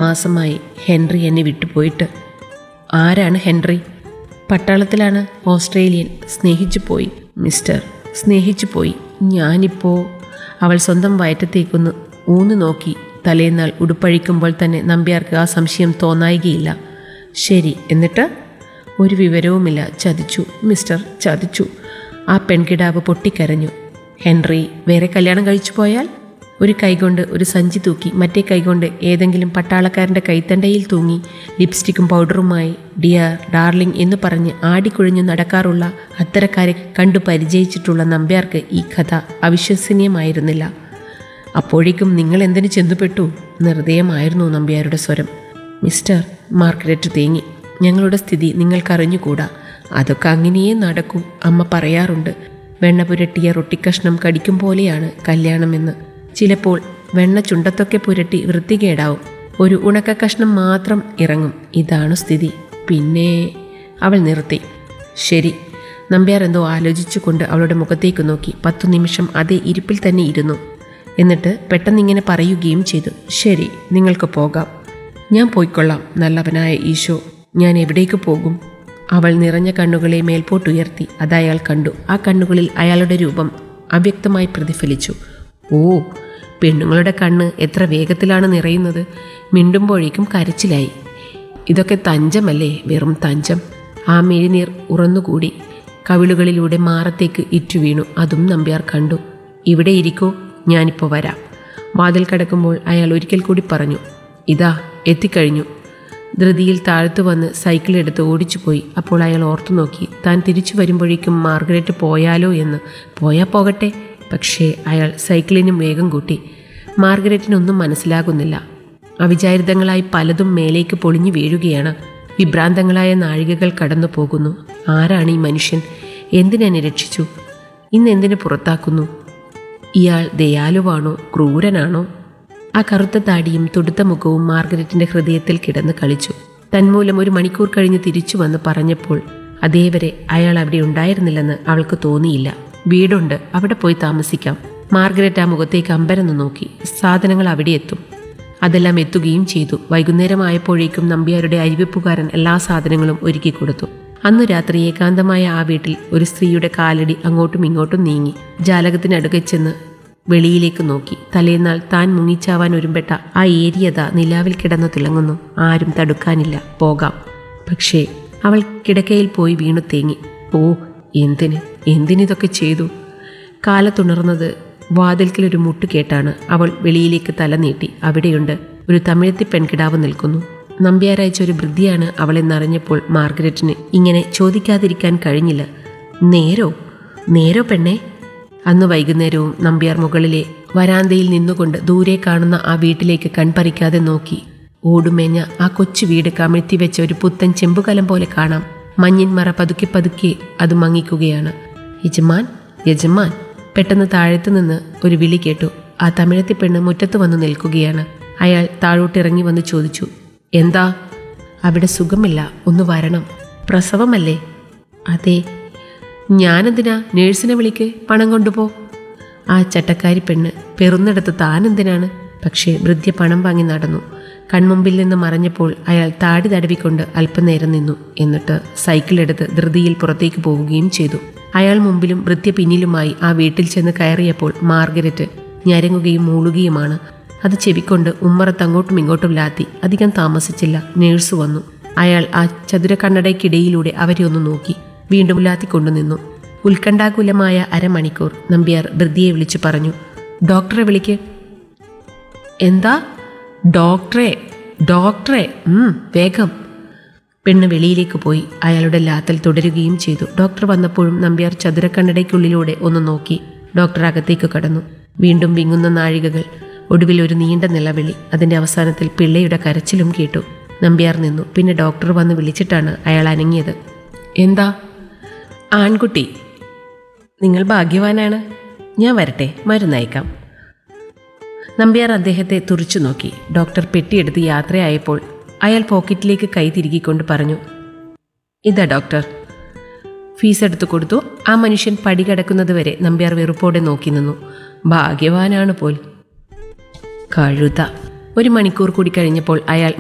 മാസമായി ഹെൻറി എന്നെ വിട്ടുപോയിട്ട് ആരാണ് ഹെൻറി പട്ടാളത്തിലാണ് ഓസ്ട്രേലിയൻ സ്നേഹിച്ചു പോയി മിസ്റ്റർ സ്നേഹിച്ചു പോയി ഞാനിപ്പോൾ അവൾ സ്വന്തം വയറ്റത്തേക്കൊന്ന് ഊന്നു നോക്കി തലേന്നാൾ ഉടുപ്പഴിക്കുമ്പോൾ തന്നെ നമ്പ്യാർക്ക് ആ സംശയം തോന്നായികയില്ല ശരി എന്നിട്ട് ഒരു വിവരവുമില്ല ചതിച്ചു മിസ്റ്റർ ചതിച്ചു ആ പെൺകിടാവ് പൊട്ടിക്കരഞ്ഞു ഹെൻറി വേറെ കല്യാണം കഴിച്ചു പോയാൽ ഒരു കൈകൊണ്ട് ഒരു സഞ്ചി തൂക്കി മറ്റേ കൈകൊണ്ട് ഏതെങ്കിലും പട്ടാളക്കാരൻ്റെ കൈത്തണ്ടയിൽ തൂങ്ങി ലിപ്സ്റ്റിക്കും പൗഡറുമായി ഡിയർ ഡാർലിംഗ് എന്ന് പറഞ്ഞ് ആടിക്കുഴഞ്ഞു നടക്കാറുള്ള അത്തരക്കാരെ കണ്ടു പരിചയിച്ചിട്ടുള്ള നമ്പ്യാർക്ക് ഈ കഥ അവിശ്വസനീയമായിരുന്നില്ല അപ്പോഴേക്കും നിങ്ങൾ എന്തിനു ചെന്നുപെട്ടു നിർദ്ദയമായിരുന്നു നമ്പ്യാരുടെ സ്വരം മിസ്റ്റർ മാർഗരറ്റ് തേങ്ങി ഞങ്ങളുടെ സ്ഥിതി നിങ്ങൾക്കറിഞ്ഞുകൂടാ അതൊക്കെ അങ്ങനെയേ നടക്കൂ അമ്മ പറയാറുണ്ട് വെണ്ണ പുരട്ടിയ റൊട്ടിക്കഷ്ണം കടിക്കും പോലെയാണ് കല്യാണമെന്ന് ചിലപ്പോൾ വെണ്ണ ചുണ്ടത്തൊക്കെ പുരട്ടി വൃത്തികേടാവും ഒരു ഉണക്ക കഷ്ണം മാത്രം ഇറങ്ങും ഇതാണ് സ്ഥിതി പിന്നെ അവൾ നിർത്തി ശരി നമ്പ്യാർ എന്തോ ആലോചിച്ചുകൊണ്ട് അവളുടെ മുഖത്തേക്ക് നോക്കി പത്തു നിമിഷം അതേ ഇരിപ്പിൽ തന്നെ ഇരുന്നു എന്നിട്ട് പെട്ടെന്നിങ്ങനെ പറയുകയും ചെയ്തു ശരി നിങ്ങൾക്ക് പോകാം ഞാൻ പോയിക്കൊള്ളാം നല്ലവനായ ഈശോ ഞാൻ എവിടേക്ക് പോകും അവൾ നിറഞ്ഞ കണ്ണുകളെ മേൽപോട്ടുയർത്തി അത് അയാൾ കണ്ടു ആ കണ്ണുകളിൽ അയാളുടെ രൂപം അവ്യക്തമായി പ്രതിഫലിച്ചു ഓ പെണ്ണുങ്ങളുടെ കണ്ണ് എത്ര വേഗത്തിലാണ് നിറയുന്നത് മിണ്ടുമ്പോഴേക്കും കരച്ചിലായി ഇതൊക്കെ തഞ്ചമല്ലേ വെറും തഞ്ചം ആ മെഴുനീർ ഉറന്നുകൂടി കവിളുകളിലൂടെ മാറത്തേക്ക് ഇറ്റുവീണു അതും നമ്പ്യാർ കണ്ടു ഇവിടെ ഇരിക്കൂ ഞാനിപ്പോൾ വരാം വാതിൽ കടക്കുമ്പോൾ അയാൾ ഒരിക്കൽ കൂടി പറഞ്ഞു ഇതാ എത്തിക്കഴിഞ്ഞു ധൃതിയിൽ താഴ്ത്തു വന്ന് സൈക്കിൾ എടുത്ത് ഓടിച്ചുപോയി അപ്പോൾ അയാൾ ഓർത്തു നോക്കി താൻ തിരിച്ചു വരുമ്പോഴേക്കും മാർഗരറ്റ് പോയാലോ എന്ന് പോയാ പോകട്ടെ പക്ഷേ അയാൾ സൈക്കിളിനും വേഗം കൂട്ടി മാർഗരറ്റിനൊന്നും മനസ്സിലാകുന്നില്ല അവിചാരിതങ്ങളായി പലതും മേലേക്ക് പൊളിഞ്ഞു വീഴുകയാണ് വിഭ്രാന്തങ്ങളായ നാഴികകൾ കടന്നു പോകുന്നു ആരാണ് ഈ മനുഷ്യൻ എന്തിനെന്നെ രക്ഷിച്ചു ഇന്നെന്തിനു പുറത്താക്കുന്നു ഇയാൾ ദയാലുവാണോ ക്രൂരനാണോ ആ കറുത്ത താടിയും തുടുത്ത മുഖവും മാർഗരറ്റിന്റെ ഹൃദയത്തിൽ കിടന്ന് കളിച്ചു തന്മൂലം ഒരു മണിക്കൂർ കഴിഞ്ഞ് തിരിച്ചു വന്ന് പറഞ്ഞപ്പോൾ അതേവരെ അയാൾ അവിടെ ഉണ്ടായിരുന്നില്ലെന്ന് അവൾക്ക് തോന്നിയില്ല വീടുണ്ട് അവിടെ പോയി താമസിക്കാം മാർഗരറ്റ് ആ മുഖത്തേക്ക് അമ്പരന്ന് നോക്കി സാധനങ്ങൾ അവിടെ എത്തും അതെല്ലാം എത്തുകയും ചെയ്തു വൈകുന്നേരമായപ്പോഴേക്കും നമ്പ്യാരുടെ അരിവെപ്പുകാരൻ എല്ലാ സാധനങ്ങളും ഒരുക്കി കൊടുത്തു അന്നു രാത്രി ഏകാന്തമായ ആ വീട്ടിൽ ഒരു സ്ത്രീയുടെ കാലടി അങ്ങോട്ടും ഇങ്ങോട്ടും നീങ്ങി ജാലകത്തിനടുകെ ചെന്ന് വെളിയിലേക്ക് നോക്കി തലേന്നാൾ താൻ മുങ്ങിച്ചാവാൻ ഒരുമ്പെട്ട ആ ഏരിയത നിലാവിൽ കിടന്നു തിളങ്ങുന്നു ആരും തടുക്കാനില്ല പോകാം പക്ഷേ അവൾ കിടക്കയിൽ പോയി വീണു തേങ്ങി ഓ എന്തിന് എന്തിനിതൊക്കെ ചെയ്തു കാലത്തുണർന്നത് വാതിൽക്കൽ ഒരു മുട്ട് കേട്ടാണ് അവൾ വെളിയിലേക്ക് തല നീട്ടി അവിടെയുണ്ട് ഒരു തമിഴത്തി പെൺകിടാവ് നിൽക്കുന്നു നമ്പ്യാരയച്ച ഒരു വൃദ്ധിയാണ് അവളെന്നറിഞ്ഞപ്പോൾ മാർഗരറ്റിന് ഇങ്ങനെ ചോദിക്കാതിരിക്കാൻ കഴിഞ്ഞില്ല നേരോ നേരോ പെണ്ണേ അന്ന് വൈകുന്നേരവും നമ്പ്യാർ മുകളിലെ വരാന്തയിൽ നിന്നുകൊണ്ട് ദൂരെ കാണുന്ന ആ വീട്ടിലേക്ക് കൺപറിക്കാതെ നോക്കി ഓടുമേഞ്ഞ ആ കൊച്ചു വീട് കമിഴ്ത്തി വെച്ച ഒരു പുത്തൻ ചെമ്പുകലം പോലെ കാണാം മഞ്ഞിൻ മറ പതുക്കെ പതുക്കെ അത് മങ്ങിക്കുകയാണ് യജമാൻ യജമാൻ പെട്ടെന്ന് താഴത്തു നിന്ന് ഒരു വിളി കേട്ടു ആ തമിഴത്തി പെണ്ണ് മുറ്റത്ത് വന്ന് നിൽക്കുകയാണ് അയാൾ താഴോട്ടിറങ്ങി വന്ന് ചോദിച്ചു എന്താ അവിടെ സുഖമില്ല ഒന്ന് വരണം പ്രസവമല്ലേ അതെ ഞാനെന്തിനാ നേഴ്സിനെ വിളിക്ക് പണം കൊണ്ടുപോ ആ ചട്ടക്കാരി പെണ്ണ് പെറുന്നിടത്ത് താനെന്തിനാണ് പക്ഷേ വൃദ്ധ്യ പണം വാങ്ങി നടന്നു കൺമുമ്പിൽ നിന്ന് മറഞ്ഞപ്പോൾ അയാൾ താടി തടവിക്കൊണ്ട് അല്പനേരം നിന്നു എന്നിട്ട് സൈക്കിളെടുത്ത് ധൃതിയിൽ പുറത്തേക്ക് പോവുകയും ചെയ്തു അയാൾ മുമ്പിലും വൃദ്ധ്യ പിന്നിലുമായി ആ വീട്ടിൽ ചെന്ന് കയറിയപ്പോൾ മാർഗരറ്റ് ഞരങ്ങുകയും മൂളുകയുമാണ് അത് ചെവിക്കൊണ്ട് ഉമ്മറത്ത് അങ്ങോട്ടും ഇങ്ങോട്ടും ലാത്തി അധികം താമസിച്ചില്ല നേഴ്സ് വന്നു അയാൾ ആ ചതുരക്കണ്ണടയ്ക്കിടയിലൂടെ അവരെ ഒന്ന് നോക്കി വീണ്ടും ലാത്തിക്കൊണ്ടു നിന്നു ഉത്കണ്ഠാകുലമായ അരമണിക്കൂർ നമ്പ്യാർ വൃദ്ധിയെ വിളിച്ചു പറഞ്ഞു ഡോക്ടറെ വിളിക്ക് എന്താ ഡോക്ടറെ ഡോക്ടറെ ഉം, വേഗം പെണ്ണ് വെളിയിലേക്ക് പോയി അയാളുടെ ലാത്തൽ തുടരുകയും ചെയ്തു ഡോക്ടർ വന്നപ്പോഴും നമ്പ്യാർ ചതുരക്കണ്ണടയ്ക്കുള്ളിലൂടെ ഒന്ന് നോക്കി ഡോക്ടർ അകത്തേക്ക് കടന്നു വീണ്ടും വിങ്ങുന്ന നാഴികകൾ ഒടുവിൽ ഒരു നീണ്ട നിലവിളി അതിന്റെ അവസാനത്തിൽ പിള്ളയുടെ കരച്ചിലും കേട്ടു നമ്പ്യാർ നിന്നു പിന്നെ ഡോക്ടർ വന്ന് വിളിച്ചിട്ടാണ് അയാൾ അനങ്ങിയത് എന്താ ആൺകുട്ടി നിങ്ങൾ ഭാഗ്യവാനാണ് ഞാൻ വരട്ടെ മരുന്നയക്കാം നമ്പ്യാർ അദ്ദേഹത്തെ തുറിച്ചു നോക്കി ഡോക്ടർ പെട്ടിയെടുത്ത് യാത്രയായപ്പോൾ അയാൾ പോക്കറ്റിലേക്ക് കൈ തിരുകിക്കൊണ്ട് പറഞ്ഞു ഇതാ ഡോക്ടർ ഫീസ് എടുത്തു കൊടുത്തു ആ മനുഷ്യൻ പടി കടക്കുന്നത് വരെ നമ്പ്യാർ വെറുപ്പോടെ നോക്കി നിന്നു ഭാഗ്യവാനാണ് പോൽ കഴുത ഒരു മണിക്കൂർ കൂടി കഴിഞ്ഞപ്പോൾ അയാൾ